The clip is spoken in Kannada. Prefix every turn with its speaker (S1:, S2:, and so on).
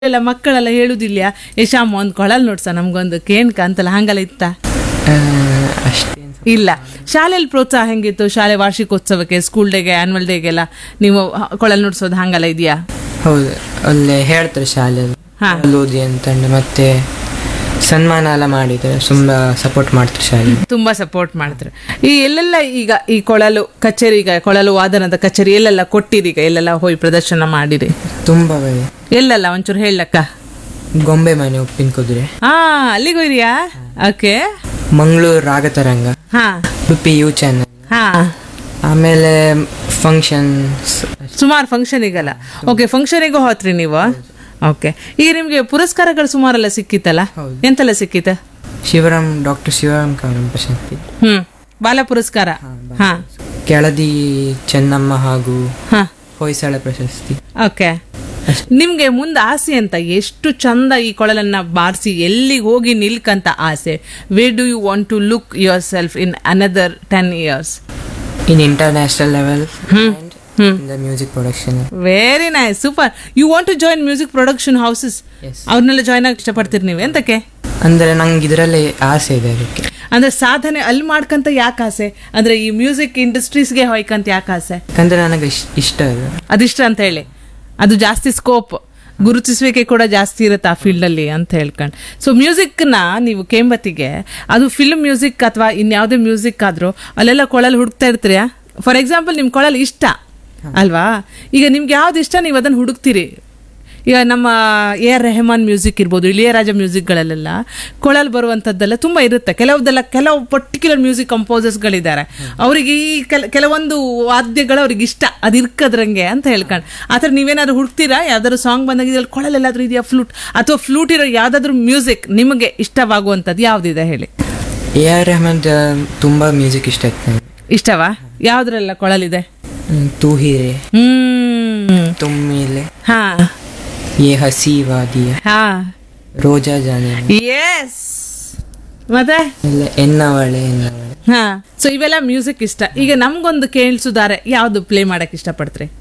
S1: ಎಲ್ಲ ಮಕ್ಕಳೆಲ್ಲ ಹೇಳುದಿಲ್ಲ ಯಶಾಮ ಒಂದು ಕೊಳಲ್ ನೋಡ್ಸ ನಮ್ಗೊಂದು ಕೇಣ್ಕ ಅಂತಲ್ಲ ಹಂಗಲ್ಲ ಇತ್ತ
S2: ಅಷ್ಟೇನು
S1: ಇಲ್ಲ ಶಾಲೆಯಲ್ಲಿ ಪ್ರೋತ್ಸಾಹ ಹೆಂಗಿತ್ತು ಶಾಲೆ ವಾರ್ಷಿಕೋತ್ಸವಕ್ಕೆ ಸ್ಕೂಲ್ ಡೇಗೆ ಆನ್ಯುವಲ್ ಡೇಗೆಲ್ಲ ನೀವು ಹ- ಕೊಳಲ್ ನುಡ್ಸೋದು ಹಂಗಲ್ಲ ಇದೆಯಾ
S2: ಹೌದು ಅಲ್ಲೇ ಹೇಳ್ತಾರೆ ಶಾಲೆಯಲ್ಲಿ
S1: ಹಾ.
S2: ಅಲ್ಲಿ ಓದಿ ಅಂತಂದು ಮತ್ತೆ ಸನ್ಮಾನ ಎಲ್ಲ ಮಾಡಿದ್ದಾರೆ ತುಂಬಾ ಸಪೋರ್ಟ್ ಮಾಡ್ತಾರೆ ಶಾಲೆ
S1: ತುಂಬಾ ಸಪೋರ್ಟ್ ಮಾಡ್ತಾರೆ ಈ ಎಲ್ಲೆಲ್ಲ ಈಗ ಈ ಕೊಳಲು ಕಚೇರಿ ಈಗ ಕೊಳಲು ವಾದನದ ಕಚೇರಿ ಎಲ್ಲೆಲ್ಲ ಕೊಟ್ಟಿರಿ ಈಗ ಎಲ್ಲೆಲ್ಲ ಹೋಗಿ ಪ್ರದರ್ಶನ ಮಾಡಿರಿ
S2: ತುಂಬಾ ಬಗೆ
S1: ಎಲ್ಲೆಲ್ಲ ಒಂಚೂರು ಹೇಳಕ್ಕ
S2: ಗೊಂಬೆ ಮನೆ ಉಪ್ಪಿನ ಕುದುರೆ
S1: ಹಾ ಅಲ್ಲಿಗೆ ಹೋಯ್ರಿಯಾ ಓಕೆ
S2: ಮಂಗಳೂರು ರಾಗತರಂಗ
S1: ಹಾ
S2: ಉಡುಪಿ ಯು ಚಾನಲ್
S1: ಹಾ
S2: ಆಮೇಲೆ ಫಂಕ್ಷನ್ಸ್
S1: ಸುಮಾರು ಫಂಕ್ಷನಿಗಲ್ಲ ಓಕೆ ಫಂಕ್ಷನಿಗೂ ಹೋತ್ರಿ ನೀವು ಓಕೆ ಈಗ ನಿಮ್ಗೆ ಪುರಸ್ಕಾರಗಳು ಸುಮಾರೆಲ್ಲ ಸಿಕ್ಕಿತ್ತಲ್ಲ
S2: ಹೌದು.
S1: ಎಂತೆಲ್ಲ ಸಿಕ್ಕಿತ್ತ
S2: ಶಿವರಾಮ್ ಡಾಕ್ಟರ್ ಶಿವರಾಮ್ ಕಾರಂ ಪ್ರಶಸ್ತಿ
S1: ಹ್ಮ್ ಬಾಲ ಪುರಸ್ಕಾರ ಹಾ
S2: ಕೆಳದಿ ಚೆನ್ನಮ್ಮ ಹಾಗೂ
S1: ಹಾ
S2: ಹೊಯ್ಸಳ ಪ್ರಶಸ್ತಿ
S1: ಓಕೆ ನಿಮ್ಗೆ ಮುಂದೆ ಆಸೆ ಅಂತ ಎಷ್ಟು ಚಂದ ಈ ಕೊಳಲನ್ನ ಬಾರಿಸಿ ಎಲ್ಲಿಗೆ ಹೋಗಿ ನಿಲ್ಕಂತ ಆಸೆ where do you want to look yourself in another ten years
S2: in international level
S1: hmm
S2: in the music production
S1: very nice super you want to join music production houses
S2: Yes.
S1: ಅವ್ರನ್ನೆಲ್ಲ ಜಾಯ್ನ್ ಆಗಿ ಇಷ್ಟಪಡ್ತೀರಿ ನೀವು ಎಂತಕ್ಕೆ
S2: ಅಂದ್ರೆ ನಂಗೆ ಇದರಲ್ಲಿ ಆಸೆ ಇದೆ ಅದಕ್ಕೆ
S1: ಅಂದ್ರೆ ಸಾಧನೆ ಅಲ್ಲಿ ಮಾಡ್ಕಂತ ಯಾಕೆ ಆಸೆ ಅಂದ್ರೆ ಈ ಮ್ಯೂಸಿಕ್ ಇಂಡಸ್ಟ್ರೀಸ್ಗೆ ಹೋಯ್ಕಂತ ಯಾಕೆ ಆಸೆ
S2: ಯಾಕಂದ್ರೆ ನನಗೆ ಇಷ್ಟ ಇಷ್ಟ ಅದು
S1: ಅದಿಷ್ಟ ಅಂತ ಹೇಳಿ ಅದು ಜಾಸ್ತಿ ಸ್ಕೋಪ್ ಗುರುತಿಸುವಿಕೆ ಕೂಡ ಜಾಸ್ತಿ ಇರುತ್ತೆ ಆ ಫೀಲ್ಡ್ ಅಲ್ಲಿ ಅಂತ ಹೇಳ್ಕೊಂಡು ಸೊ ಮ್ಯೂಸಿಕ್ನ ನೀವು ಕೇಂಬತ್ತಿಗೆ ಅದು ಫಿಲ್ಮ್ ಮ್ಯೂಸಿಕ್ ಅಥವಾ ಇನ್ಯಾವುದೇ ಮ್ಯೂಸಿಕ್ ಆದ್ರೂ ಅಲ್ಲೆಲ್ಲ ಕೊಳಲ್ ಹುಡುಕ್ತಾ ಇರ್ತೀರಾ ಫಾರ್ ಎಕ್ಸಾಂಪಲ್ ನಿಮ್ ಕೊಳಲ್ ಇಷ್ಟ ಅಲ್ವಾ ಈಗ ನಿಮ್ಗೆ ಯಾವ್ದು ಇಷ್ಟ ನೀವು ಅದನ್ನ ಹುಡುಕ್ತೀರಿ ಈಗ ನಮ್ಮ ಎ ಆರ್ ರೆಹಮಾನ್ ಮ್ಯೂಸಿಕ್ ಇರ್ಬೋದು ಇಳಿಯರಾಜ ಮ್ಯೂಸಿಕ್ಗಳಲ್ಲೆಲ್ಲ ಕೊಳಲ್ ಬರುವಂಥದ್ದೆಲ್ಲ ತುಂಬ ಇರುತ್ತೆ ಕೆಲವುದೆಲ್ಲ ಕೆಲವು ಪರ್ಟಿಕ್ಯುಲರ್ ಮ್ಯೂಸಿಕ್ ಕಂಪೋಸರ್ಸ್ಗಳಿದ್ದಾರೆ ಅವರಿಗೆ ಈ ಕೆಲ ಕೆಲವೊಂದು ವಾದ್ಯಗಳು ಅವ್ರಿಗೆ ಇಷ್ಟ ಅದು ಇರ್ಕದ್ರಂಗೆ ಅಂತ ಹೇಳ್ಕೊಂಡು ಆ ಥರ ನೀವೇನಾದ್ರು ಹುಡ್ತೀರಾ ಯಾವ್ದಾದ್ರು ಸಾಂಗ್ ಬಂದಾಗ ಇದ್ರಲ್ಲಿ ಕೊಳಲೆಲ್ಲಾದ್ರೂ ಇದೆಯಾ ಫ್ಲೂಟ್ ಅಥವಾ ಫ್ಲೂಟ್ ಇರೋ ಯಾವ್ದಾದ್ರು ಮ್ಯೂಸಿಕ್ ನಿಮಗೆ ಇಷ್ಟವಾಗುವಂಥದ್ದು ಯಾವುದಿದೆ ಹೇಳಿ
S2: ಎ ಆರ್ ರೆಹಮಾನ್ ತುಂಬಾ ಮ್ಯೂಸಿಕ್ ಇಷ್ಟ ಆಯ್ತು ನನಗೆ
S1: ಇಷ್ಟವಾ ಯಾವ್ದ್ರೆಲ್ಲ ಕೊಳಲಿದೆ
S2: ಹ್ಮ್, ತೂ ಹೀರೆ
S1: ಹ್ಮ್
S2: ತುಮ್ಮಿಲೆ
S1: ಹಾ
S2: ಯೇ ಹಸಿ ವಾದಿಯ
S1: ಹಾ
S2: ರೋಜಾ ಜಾನೆ
S1: ಎಸ್ ಮತ್ತೆ
S2: ಇಲ್ಲ ಎನ್ನವಳೆ ಎನ್ನವಳೆ
S1: ಹಾ ಸೊ ಇವೆಲ್ಲ ಮ್ಯೂಸಿಕ್ ಇಷ್ಟ ಈಗ ನಮ್ಗೊಂದು ಕೇಳಿಸುದಾರೆ ಯಾವ್ದು ಪ್ಲೇ ಮಾಡಕ್ ಇಷ್ಟಪಡ್ತೀರಿ